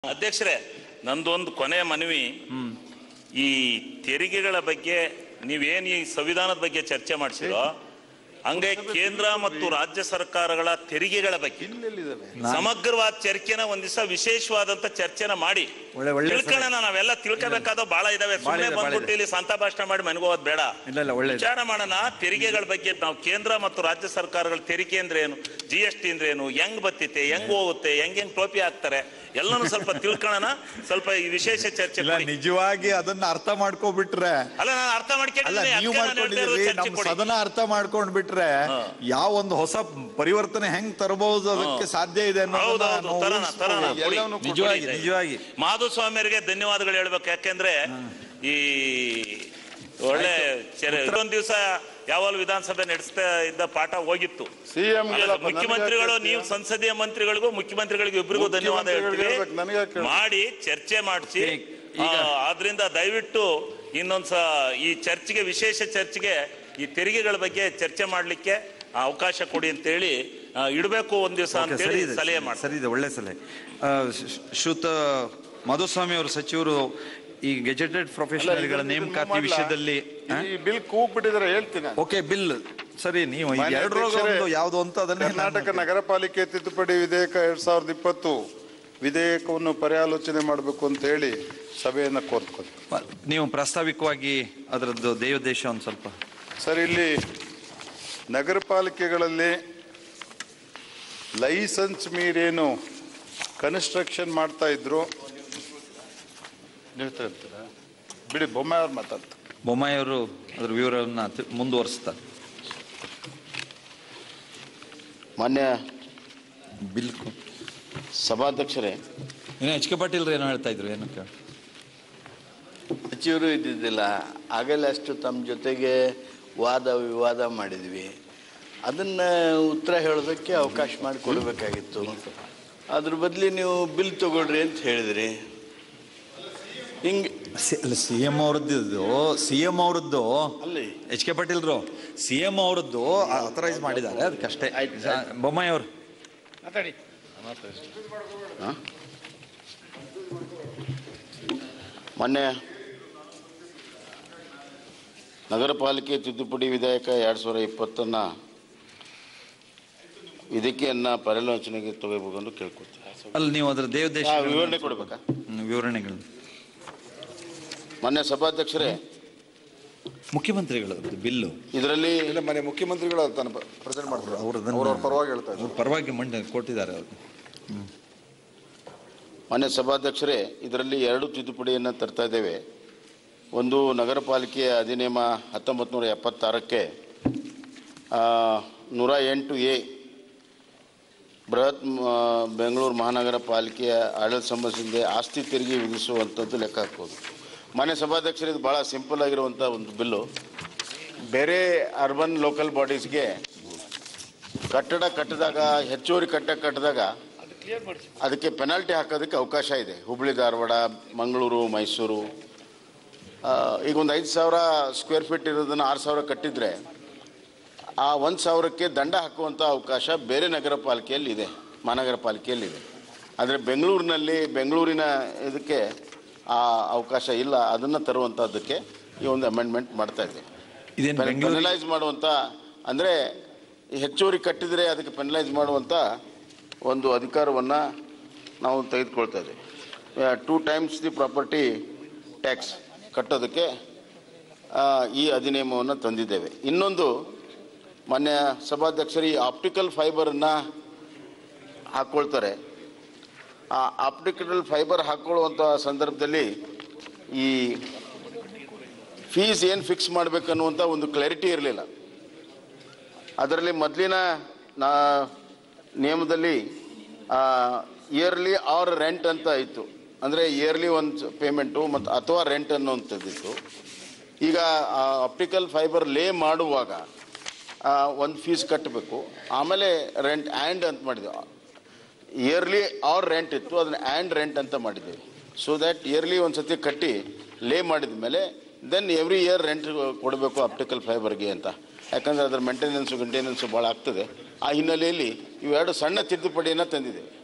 ಅಧ್ಯಕ್ಷರೇ ನಂದೊಂದು ಕೊನೆ ಮನವಿ ಈ ತೆರಿಗೆಗಳ ಬಗ್ಗೆ ನೀವೇನ್ ಈ ಸಂವಿಧಾನದ ಬಗ್ಗೆ ಚರ್ಚೆ ಮಾಡಿಸಿರೋ ಹಂಗೆ ಕೇಂದ್ರ ಮತ್ತು ರಾಜ್ಯ ಸರ್ಕಾರಗಳ ತೆರಿಗೆಗಳ ಬಗ್ಗೆ ಸಮಗ್ರವಾದ ಚರ್ಚೆನ ಒಂದ್ ದಿವಸ ವಿಶೇಷವಾದಂತ ಚರ್ಚೆನ ಮಾಡಿ ಒಳ್ಳೆ- ಒಳ್ಳೆ ತಿಳ್ಕೊಳ್ಳೋಣ ನಾವೆಲ್ಲ ತಿಳ್ಕೋಬೇಕಾದ ಬಹಳ ಇದಾವೆ ಸುಮ್ಮನೆ ಇದೆ, ಭಾಳ ಬಂದ್ಬಿಟ್ಟು ಇದೆ. ಇಲ್ಲಿ ಸಂತ ಭಾಷಣ ಮಾಡಿ ಮನಗೋದ್ ಬೇಡ ಇಲ್ಲ ಇಲ್ಲ ಒಳ್ಳೆ ವಿಚಾರ ಮಾಡೋಣ ತೆರಿಗೆಗಳ ಬಗ್ಗೆ ನಾವು ಕೇಂದ್ರ ಮತ್ತು ರಾಜ್ಯ ಸರ್ಕಾರಗಳ ತೆರಿಗೆ ಅಂದ್ರೆ ಏನು ಜಿ ಎಸ್ ಟಿ ಅಂದ್ರೆ ಏನು ಹೆಂಗ್ ಬತ್ತಿತೆ ಹೆಂಗ್ ಹೋಗುತ್ತೆ ಹೆಂಗ್ ಹೆಂಗ್ ಟೋಪಿ ಹಾಕ್ತಾರೆ ಎಲ್ಲಾನು ಸ್ವಲ್ಪ ತಿಳ್ಕೊಳ್ಳೋಣ ಸ್ವಲ್ಪ ಈ ವಿಶೇಷ ಚರ್ಚೆ ಇಲ್ಲ ಕೊಡಿ. ನಿಜವಾಗಿ ಅದನ್ನ ಅರ್ಥ ಮಾಡ್ಕೊಬಿಟ್ರೆ ಅಲ್ಲ ನಾನು ಅರ್ಥ ಅಲ್ಲ ಮಾಡ್ಕೊಂಡಿದ್ದೀನಿ ನೀವು ಅದಕ್ಕೆ ನಾನು ಹೇಳ್ತಾ ಇರೋದು ಮಾಡ್ಕೊಂಡಿದ್ದೀರಿ ಚರ್ಚೆ ನಮ್ ಕೊಡಿ. ಸದನ ಅರ್ಥ ಮಾಡ್ಕೊಂಡ್ ಬಿಟ್ರೆ ಹಾ. ಯಾವ ಒಂದು ಹೊಸ ಪರಿವರ್ತನೆ ಹೆಂಗ್ ತರಬಹುದು ಅದಕ್ಕೆ ಸಾಧ್ಯ ಇದೆ ಅನ್ನೋದನ್ನ ಹೌದೌದು ನಾವು ತರೋಣ ತರೋಣ ಊಹಿಸ್ಕೊಳ್ಳಿ. ಕೊಡಿ. ಎಲ್ಲವನ್ನೂ ನಿಜವಾಗಿ ಕೊಡಿ. ನಿಜವಾಗಿ ಮಾಧುಸ್ವಾಮಿಯರಿಗೆ ಧನ್ಯವಾದಗಳು ಹೇಳ್ಬೇಕು ಯಾಕೆಂದ್ರೆ ಈ ಒಳ್ಳೆ ಒಂದ್ ದಿವಸ ಯಾವಾಗಲೂ ವಿಧಾನಸಭೆ ನಡೆಸ್ತಾ ಇದ್ದ ಪಾಠ ಹೋಗಿತ್ತು ಸಿಎಂ ಅಲ್ಲ, ಮುಖ್ಯಮಂತ್ರಿಗಳು ನೀವು ಸಂಸದೀಯ ಮಂತ್ರಿಗಳಿಗೂ ಮುಖ್ಯಮಂತ್ರಿಗಳಿಗೂ ಇಬ್ಬರಿಗೂ ಧನ್ಯವಾದ ಮುಖ್ಯಮಂತ್ರಿಗಳಿಗೆ ಹೇಳ್ತೀವಿ ಹೇಳ್ಬೇಕು, ನನಗೆ ಯಾಕೆ ಹೇಳ್ಬೇಕು? ಮಾಡಿ ಚರ್ಚೆ ಮಾಡಿಸಿ ಈಗ- ಆದ್ರಿಂದ ದಯವಿಟ್ಟು ಇನ್ನೊಂದ್ಸ ಈ ಚರ್ಚೆಗೆ ವಿಶೇಷ ಚರ್ಚೆಗೆ ಈ ತೆರಿಗೆಗಳ ಬಗ್ಗೆ ಚರ್ಚೆ ಮಾಡ್ಲಿಕ್ಕೆ ಅವಕಾಶ ಕೊಡಿ ಅಂತೇಳಿ ಆ, ಇಡ್ಬೇಕು ಒಂದ್ ದಿವಸ ಓಕೆ, ಸರಿ ಅಂತೇಳಿ ಇದೆ ಸಲಹೆ ಮಾಡಿ ಸರಿ ಇದೆ ಒಳ್ಳೆ ಸಲಹೆ ಆ, ಶ್- ಶ್ರುತ ಮಾಧುಸ್ವಾಮಿ ಅವರು ಸಚಿವರು ಈ ಗೆಜೆಟೆಡ್ ಪ್ರೊಫೆಷನಲ್ಗಳ ನೇಮಕಾತಿ ವಿಷಯದಲ್ಲಿ ಆ? ಈ ಬಿಲ್ ಕೂಗ್ ಬಿಟ್ಟಿದ್ರೆ ಹೇಳ್ತೀನಿ ನಾನು. ಓಕೆ ಬಿಲ್ ಸರಿ ನೀವು ಈ ಮಾನ್ಯ ಎರಡರೊಳಗೆ ಅಧ್ಯಕ್ಷರೇ, ಒಂದು ಯಾವ್ದು ಅಂತ ಅದನ್ನೇ ಕರ್ನಾಟಕ ನಗರ ಪಾಲಿಕೆ ತಿದ್ದುಪಡಿ ವಿಧೇಯಕ ಎರಡ್ ಸಾವಿರದ ಇಪ್ಪತ್ತು ವಿಧೇಯಕವನ್ನು ಪರ್ಯಾಲೋಚನೆ ಮಾಡಬೇಕು ಅಂತ ಹೇಳಿ ಸಭೆಯನ್ನ ಕೋರ್ತ್ಕೊಂಡು ಮ- ನೀವು ಪ್ರಾಸ್ತಾವಿಕವಾಗಿ ಅದರದ್ದು ದೇವದೇಶ ಒಂದು ಸ್ವಲ್ಪ ಸರ್ ಇಲ್ಲಿ ನಗರ ಪಾಲಿಕೆಗಳಲ್ಲಿ ಲೈಸೆನ್ಸ್ ಮೀರೇನು ಕನ್ಸ್ಟ್ರಕ್ಷನ್ ಮಾಡ್ತಾ ಇದ್ರು ಹೇಳ್ತಾ ಇರ್ತೀರಾ? ಬಿಡಿ ಬೊಮ್ಮಾಯಿ ಅವ್ರು ಮಾತಾಡ್ತಾರೆ ಬೊಮ್ಮಾಯಿ ಅವರು ಅದ್ರ ವಿವರವನ್ನು ತಿ- ಮುಂದುವರಿಸ್ತಾರೆ ಮಾನ್ಯ ಬಿಲ್ ಕು- ಸಭಾಧ್ಯಕ್ಷರೇ ಏನೋ ಎಚ್ ಕೆ ಪಾಟೀಲ್ ಏನೋ ಹೇಳ್ತಾ ಇದ್ರು ಏನು ಕೇಳ ಸಚಿವರು ಇದ್ದಿದ್ದಿಲ್ಲ ಆಗಲೇ ಅಷ್ಟು ತಮ್ಮ ಜೊತೆಗೆ ವಾದ ವಿವಾದ ಮಾಡಿದ್ವಿ ಅದನ್ನು ಉತ್ತರ ಹೇಳೋದಕ್ಕೆ ಅವಕಾಶ ಮಾಡಿ ಕೊಡಬೇಕಾಗಿತ್ತು ಅದ್ರ ಬದಲಿ ನೀವು ಬಿಲ್ ತಗೊಳ್ರಿ ಅಂತ ಹೇಳಿದ್ರಿ ಹಿಂಗೆ ಅಲ್ಲ ಸಿ ಎಂ ಅವರದ್ದು ಸಿ ಎಂ ಅವರದ್ದು ಅಲ್ಲಿ ಎಚ್ ಕೆ ಪಾಟೀಲ್ರು ಸಿ ಎಂ ಅವರದ್ದು ಅಥರೈಸ್ ಮಾಡಿದ್ದಾರೆ ಅದಕ್ಕಷ್ಟೇ ಆಯ್ತು, ಆಯ್ತು. ಬೊಮ್ಮಾಯಿ ಅವರು ಮೊನ್ನೆ ನಗರ ಪಾಲಿಕೆ ತಿದ್ದುಪಡಿ ವಿಧೇಯಕ ಎರಡು ಸಾವಿರ ಇಪ್ಪತ್ತನ್ನು ಇದಕ್ಕೆಯನ್ನು ಪರ್ಯಾಲೋಚನೆಗೆ ತಗೋಬೇಕೆಂದು ಕೇಳ್ಕೊಳ್ತೀನಿ ಅಲ್ಲಿ ನೀವು ಅದರ ದೇವದೇಶ ಆ, ವಿವರಣೆ ಕೊಡ್ಬೇಕಾ? ವಿವರಣೆಗಳು ಮೊನ್ನೆ ಸಭಾಧ್ಯಕ್ಷರೇ ಮುಖ್ಯಮಂತ್ರಿಗಳದ್ದು ಬಿಲ್ಲು ಇದರಲ್ಲಿ ಇಲ್ಲ ಮನೆ ಮುಖ್ಯಮಂತ್ರಿಗಳು ತಾನು ಪ್ರೆಸೆಂಟ್ ಮಾಡ್ತಾರೆ ಅವ್ರದನ್ನ- ಅವ್ರವ್ರ ಪರವಾಗಿ ಹೇಳ್ತಾ ಇದ್ದಾರೆ ಅವ್ರ ಪರವಾಗಿ ಮಂಡ ಕೊಟ್ಟಿದ್ದಾರೆ ಅವರು ಮಾನ್ಯ ಸಭಾಧ್ಯಕ್ಷರೇ ಇದರಲ್ಲಿ ಎರಡು ತಿದ್ದುಪಡಿಯನ್ನು ತರ್ತಾ ಇದ್ದೇವೆ ಒಂದು ನಗರ ಪಾಲಿಕೆಯ ಅಧಿನಿಯಮ ಹತ್ತೊಂಬತ್ತು ನೂರ ಎಪ್ಪತ್ತಾರಕ್ಕೆ ಆ, ನೂರ ಎಂಟು ಎ ಬೃಹತ್ ಮ, ಬೆಂಗಳೂರು ಮಹಾನಗರ ಪಾಲಿಕೆಯ ಆಡಳಿತ ಸಂಬಂಧಿಸಿದ ಆಸ್ತಿ ತೆರಿಗೆ ವಿಧಿಸುವಂಥದ್ದು ಲೆಕ್ಕ ಹಾಕ್ಬೋದು ಮಾನ್ಯ ಸಭಾಧ್ಯಕ್ಷರು ಇದು ಭಾಳ ಸಿಂಪಲ್ ಆಗಿರುವಂಥ ಒಂದು ಬಿಲ್ಲು ಬೇರೆ ಅರ್ಬನ್ ಲೋಕಲ್ ಬಾಡೀಸ್ಗೆ ಕಟ್ಟಡ ಕಟ್ಟಿದಾಗ ಹೆಚ್ಚುವರಿ ಕಟ್ಟಡ ಕಟ್ಟಿದಾಗ ಅದಕ್ಕೆ ಪೆನಾಲ್ಟಿ ಹಾಕೋದಕ್ಕೆ ಅವಕಾಶ ಇದೆ ಹುಬ್ಬಳ್ಳಿ ಧಾರವಾಡ ಮಂಗಳೂರು ಮೈಸೂರು ಆ, ಈಗ ಒಂದು ಐದು ಸಾವಿರ ಸ್ಕ್ವೇರ್ ಫೀಟ್ ಇರೋದನ್ನು ಆರು ಸಾವಿರ ಕಟ್ಟಿದ್ರೆ ಆ ಒಂದು ಸಾವಿರಕ್ಕೆ ದಂಡ ಹಾಕುವಂಥ ಅವಕಾಶ ಬೇರೆ ನಗರ ಪಾಲಿಕೆಯಲ್ಲಿ ಇದೆ ಮಹಾನಗರ ಪಾಲಿಕೆಯಲ್ಲಿ ಇದೆ ಆದರೆ ಬೆಂಗಳೂರಿನಲ್ಲಿ ಬೆಂಗಳೂರಿನ ಇದಕ್ಕೆ ಆ ಅವಕಾಶ ಇಲ್ಲ ಅದನ್ನು ತರುವಂಥದ್ದಕ್ಕೆ ಈ ಒಂದು ಅಮೆಂಡ್ಮೆಂಟ್ ಮಾಡ್ತಾ ಇದ್ದೀವಿ ಇದೇನು ಬೆಂಗಳೂರು ಪೆನಲೈಸ್ ಮಾಡುವಂಥ ಅಂದರೆ ಹೆಚ್ಚುವರಿ ಕಟ್ಟಿದರೆ ಅದಕ್ಕೆ ಪೆನಲೈಸ್ ಮಾಡುವಂಥ ಒಂದು ಅಧಿಕಾರವನ್ನು ನಾವು ತೆಗೆದುಕೊಳ್ತಾ ಇದ್ದೀವಿ two times the property tax ಕಟ್ಟೋದಕ್ಕೆ ಆ, ಈ ಅಧಿನಿಯಮವನ್ನು ತಂದಿದ್ದೇವೆ ಇನ್ನೊಂದು ಮಾನ್ಯ ಸಭಾಧ್ಯಕ್ಷರು ಈ ಆಪ್ಟಿಕಲ್ ಫೈಬರನ್ನು ಹಾಕ್ಕೊಳ್ತಾರೆ ಆ ಆಪ್ಟಿಕಲ್ ಫೈಬರ್ ಹಾಕ್ಕೊಳ್ಳುವಂಥ ಸಂದರ್ಭದಲ್ಲಿ ಈ ಫೀಸ್ ಏನು ಫಿಕ್ಸ್ ಮಾಡಬೇಕನ್ನುವಂಥ ಒಂದು ಕ್ಲಾರಿಟಿ ಇರಲಿಲ್ಲ ಅದರಲ್ಲಿ ಮೊದಲಿನ ನಾ ನಿಯಮದಲ್ಲಿ ಇಯರ್ಲಿ ಆರ್ ರೆಂಟ್ ಅಂತ ಇತ್ತು ಅಂದರೆ ಇಯರ್ಲಿ ಒಂದು ಪೇಮೆಂಟು ಮತ್ತು ಅಥವಾ ರೆಂಟ್ ಅನ್ನುವಂಥದ್ದಿತ್ತು ಈಗ ಆಪ್ಟಿಕಲ್ ಫೈಬರ್ ಲೇ ಮಾಡುವಾಗ ಒಂದು ಫೀಸ್ ಕಟ್ಟಬೇಕು ಆಮೇಲೆ ರೆಂಟ್ ಆ್ಯಂಡ್ ಅಂತ ಮಾಡಿದ್ವಿ ಇಯರ್ಲಿ ಆರ್ ರೆಂಟ್ ಇತ್ತು ಅದನ್ನ ಆ್ಯಂಡ್ ರೆಂಟ್ ಅಂತ ಮಾಡಿದ್ದೇವೆ ಸೊ ದ್ಯಾಟ್ ಇಯರ್ಲಿ ಒಂದು ಸತಿ ಕಟ್ಟಿ ಲೇ ಮಾಡಿದ ಮೇಲೆ ದೆನ್ ಎವ್ರಿ ಇಯರ್ ರೆಂಟ್ ಕೊಡಬೇಕು ಆಪ್ಟಿಕಲ್ ಫೈಬರ್ಗೆ ಅಂತ ಯಾಕಂದರೆ ಅದರ ಮೇಂಟೆನೆನ್ಸು ಮೇಂಟೆನೆನ್ಸು ಭಾಳ ಆಗ್ತದೆ ಆ ಹಿನ್ನೆಲೆಯಲ್ಲಿ ಇವೆರಡು ಸಣ್ಣ ತಿದ್ದುಪಡಿಯನ್ನು ತಂದಿದೆ